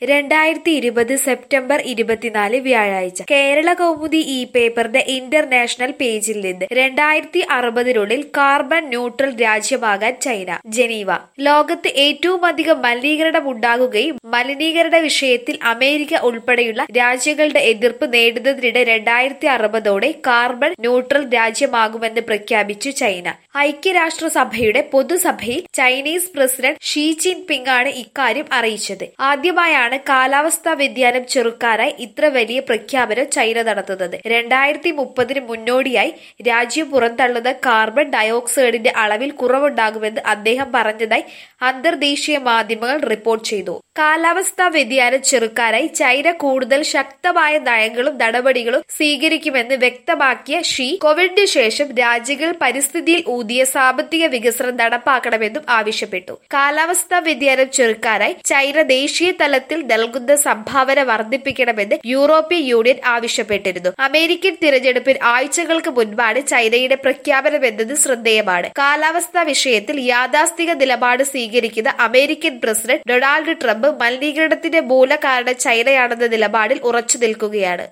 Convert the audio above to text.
രണ്ടായിരത്തി ഇരുപത് സെപ്റ്റംബർ ഇരുപത്തിനാല് വ്യാഴാഴ്ച കേരള കൗമുദി ഈ പേപ്പറിന്റെ ഇന്റർനാഷണൽ പേജിൽ നിന്ന് രണ്ടായിരത്തി അറുപതിനുള്ളിൽ കാർബൺ ന്യൂട്രൽ രാജ്യമാകാൻ ചൈന ജനീവ ലോകത്ത് ഏറ്റവും അധികം മലിനീകരണം ഉണ്ടാകുകയും മലിനീകരണ വിഷയത്തിൽ അമേരിക്ക ഉൾപ്പെടെയുള്ള രാജ്യങ്ങളുടെ എതിർപ്പ് നേടുന്നതിനിടെ രണ്ടായിരത്തി അറുപതോടെ കാർബൺ ന്യൂട്രൽ രാജ്യമാകുമെന്ന് പ്രഖ്യാപിച്ചു ചൈന ഐക്യരാഷ്ട്രസഭയുടെ പൊതുസഭയിൽ Chinese president Xi Jinping ആണ് ഇക്കാര്യം അറിയിച്ചത് ആദ്യമായാണ് കാലാവസ്ഥാ വ്യതിയാനം ചെറുക്കാനായി ഇത്ര വലിയ പ്രഖ്യാപനം ചൈന നടത്തുന്നത് രണ്ടായിരത്തി മുപ്പതിന് മുന്നോടിയായി രാജ്യം പുറന്തള്ളുന്ന കാർബൺ ഡയോക്സൈഡിന്റെ അളവിൽ കുറവുണ്ടാകുമെന്ന് അദ്ദേഹം പറഞ്ഞതായി അന്തർദേശീയ മാധ്യമങ്ങൾ റിപ്പോർട്ട് ചെയ്തു കാലാവസ്ഥാ വ്യതിയാനം ചെറുക്കാനായി ചൈന കൂടുതൽ ശക്തമായ നയങ്ങളും നടപടികളും സ്വീകരിക്കുമെന്ന് വ്യക്തമാക്കിയ ഷീ കോവിഡിന് ശേഷം രാജ്യങ്ങൾ പരിസ്ഥിതിയിൽ ഊതിയ സാമ്പത്തിക വികസനം നടപ്പാക്കണമെന്നും ആവശ്യപ്പെട്ടു കാലാവസ്ഥാ വ്യതിയാനം ചെറുക്കാനായി ചൈന ദേശീയ തലത്തിൽ നൽകുന്ന സംഭാവന വർദ്ധിപ്പിക്കണമെന്ന് യൂറോപ്യൻ യൂണിയൻ ആവശ്യപ്പെട്ടിരുന്നു അമേരിക്കൻ തിരഞ്ഞെടുപ്പിൽ ആഴ്ചകൾക്ക് മുൻപാണ് ചൈനയുടെ പ്രഖ്യാപനം എന്നത് ശ്രദ്ധേയമാണ് കാലാവസ്ഥാ വിഷയത്തിൽ യാഥാസ്ഥിക നിലപാട് സ്വീകരിക്കുന്ന അമേരിക്കൻ പ്രസിഡന്റ് ഡൊണാൾഡ് ട്രംപ് മലിനീകരണത്തിന്റെ മൂലകാരണം ചൈനയാണെന്ന നിലപാടിൽ ഉറച്ചു നിൽക്കുകയാണ്